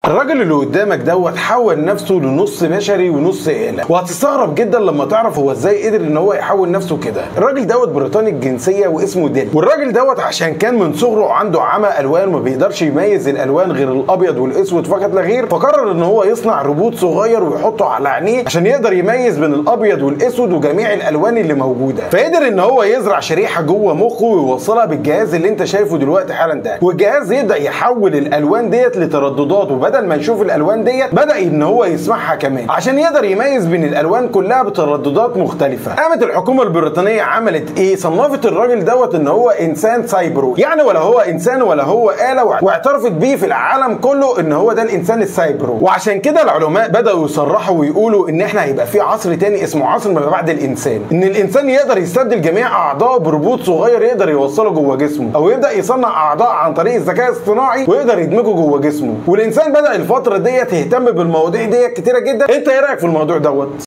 الراجل اللي قدامك دوت حول نفسه لنص بشري ونص آلة وهتستغرب جدا لما تعرف هو ازاي قدر ان هو يحول نفسه كده الراجل دوت بريطاني الجنسيه واسمه ديل والراجل دوت عشان كان من صغره عنده عمى الوان وما بيقدرش يميز الالوان غير الابيض والاسود فقط لا غير فقرر ان هو يصنع روبوت صغير ويحطه على عينيه عشان يقدر يميز بين الابيض والاسود وجميع الالوان اللي موجوده فقدر ان هو يزرع شريحه جوه مخه ويوصلها بالجهاز اللي انت شايفه دلوقتي حالا ده والجهاز يبدا يحول الالوان ديت لترددات وبدل ما نشوف الالوان ديت بدا ان هو يسمعها كمان عشان يقدر يميز بين الالوان كلها بترددات مختلفه قامت الحكومه البريطانيه عملت ايه صنفت الراجل دوت ان هو انسان سايبرو يعني ولا هو انسان ولا هو آلة واعترفت بيه في العالم كله ان هو ده الانسان السايبرو وعشان كده العلماء بداوا يصرحوا ويقولوا ان احنا هيبقى في عصر تاني اسمه عصر ما بعد الانسان ان الانسان يقدر يستبدل جميع اعضائه بروبوت صغير يقدر يوصله جوه جسمه او يبدا يصنع اعضاء عن طريق الذكاء الاصطناعي ويقدر يدمجه جوه جسمه والانسان بدا الفتره ديت يهتم بالمواضيع ديت كتيره جدا انت ايه رايك في الموضوع دوت